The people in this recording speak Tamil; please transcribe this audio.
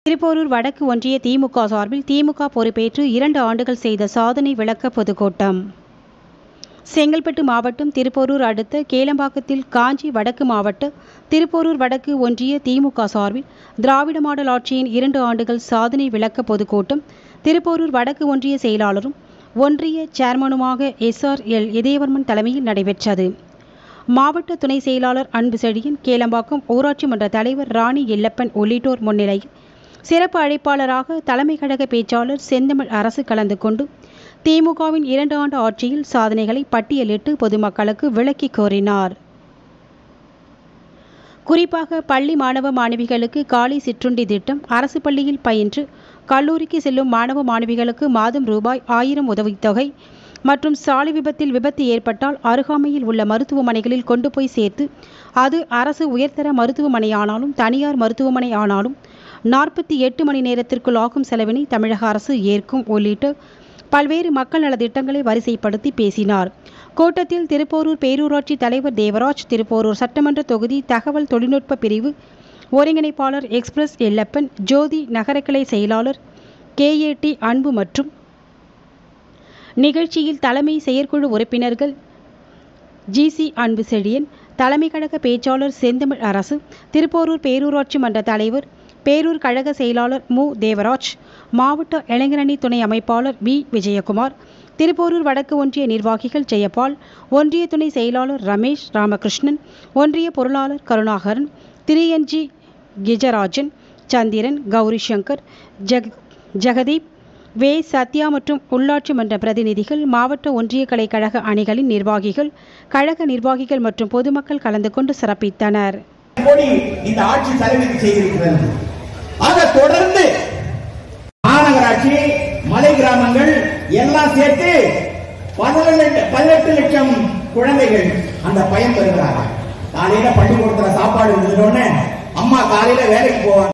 திருப்போரூர் வடக்கு ஒன்றிய திமுக சார்பில் திமுக பொறுப்பேற்று இரண்டு ஆண்டுகள் செய்த சாதனை விளக்க பொதுக்கூட்டம் செங்கல்பட்டு மாவட்டம் திருப்போரூர் அடுத்த கேளம்பாக்கத்தில் காஞ்சி வடக்கு மாவட்ட திருப்போரூர் வடக்கு ஒன்றிய திமுக சார்பில் திராவிட மாடல் ஆட்சியின் இரண்டு ஆண்டுகள் சாதனை விளக்க பொதுக்கூட்டம் திருப்போரூர் வடக்கு ஒன்றிய செயலாளரும் ஒன்றிய சேர்மனுமாக எஸ்ஆர் எல் இதயவர்மன் தலைமையில் நடைபெற்றது மாவட்ட துணை செயலாளர் அன்பு செழியன் கேளம்பாக்கம் ஊராட்சி மன்ற தலைவர் ராணி எல்லப்பன் உள்ளிட்டோர் முன்னிலையில் சிறப்பு அழைப்பாளராக தலைமை கழக பேச்சாளர் செந்தமிழ் அரசு கலந்து கொண்டு திமுகவின் இரண்டு ஆண்டு ஆட்சியில் சாதனைகளை பட்டியலிட்டு பொதுமக்களுக்கு விளக்கி கோரினார் குறிப்பாக பள்ளி மாணவ மாணவிகளுக்கு காலை சிற்றுண்டி திட்டம் அரசு பள்ளியில் பயின்று கல்லூரிக்கு செல்லும் மாணவ மாணவிகளுக்கு மாதம் ரூபாய் ஆயிரம் உதவித்தொகை மற்றும் சாலை விபத்தில் விபத்து ஏற்பட்டால் அருகாமையில் உள்ள மருத்துவமனைகளில் கொண்டு போய் சேர்த்து அது அரசு உயர்தர மருத்துவமனையானாலும் தனியார் மருத்துவமனை ஆனாலும் நாற்பத்தி எட்டு மணி நேரத்திற்குள் ஆகும் செலவினை தமிழக அரசு ஏற்கும் உள்ளிட்ட பல்வேறு மக்கள் நல திட்டங்களை வரிசைப்படுத்தி பேசினார் கூட்டத்தில் திருப்போரூர் பேரூராட்சி தலைவர் தேவராஜ் திருப்போரூர் சட்டமன்ற தொகுதி தகவல் தொழில்நுட்ப பிரிவு ஒருங்கிணைப்பாளர் எக்ஸ்பிரஸ் எல்லப்பன் ஜோதி நகரக்கிளை செயலாளர் கேஏடி அன்பு மற்றும் நிகழ்ச்சியில் தலைமை செயற்குழு உறுப்பினர்கள் ஜிசி அன்பு செழியன் தலைமை கழக பேச்சாளர் செந்தமிழ் அரசு திருப்போரூர் பேரூராட்சி மன்ற தலைவர் பேரூர் கழக செயலாளர் மு தேவராஜ் மாவட்ட இளைஞரணி துணை அமைப்பாளர் வி விஜயகுமார் திருப்போரூர் வடக்கு ஒன்றிய நிர்வாகிகள் ஜெயபால் ஒன்றிய துணை செயலாளர் ரமேஷ் ராமகிருஷ்ணன் ஒன்றிய பொருளாளர் கருணாகரன் திரியஞ்சி கிஜராஜன் சந்திரன் கௌரி சங்கர் ஜெக ஜெகதீப் வே சத்யா மற்றும் உள்ளாட்சி மன்ற பிரதிநிதிகள் மாவட்ட ஒன்றிய கலை கழக அணிகளின் நிர்வாகிகள் கழக நிர்வாகிகள் மற்றும் பொதுமக்கள் கலந்து கொண்டு சிறப்பித்தனர் கோடி இந்த ஆட்சி தலைமைக்கு செய்திருக்கிறது ஆக தொடர்ந்து மாநகராட்சி மலை கிராமங்கள் எல்லாம் சேர்த்து பதினெட்டு பதினெட்டு லட்சம் குழந்தைகள் அந்த பயன் பெறுகிறார்கள் காலையில பள்ளிக்கூடத்துல சாப்பாடு இருந்ததுன்னு அம்மா காலையில வேலைக்கு போவாங்க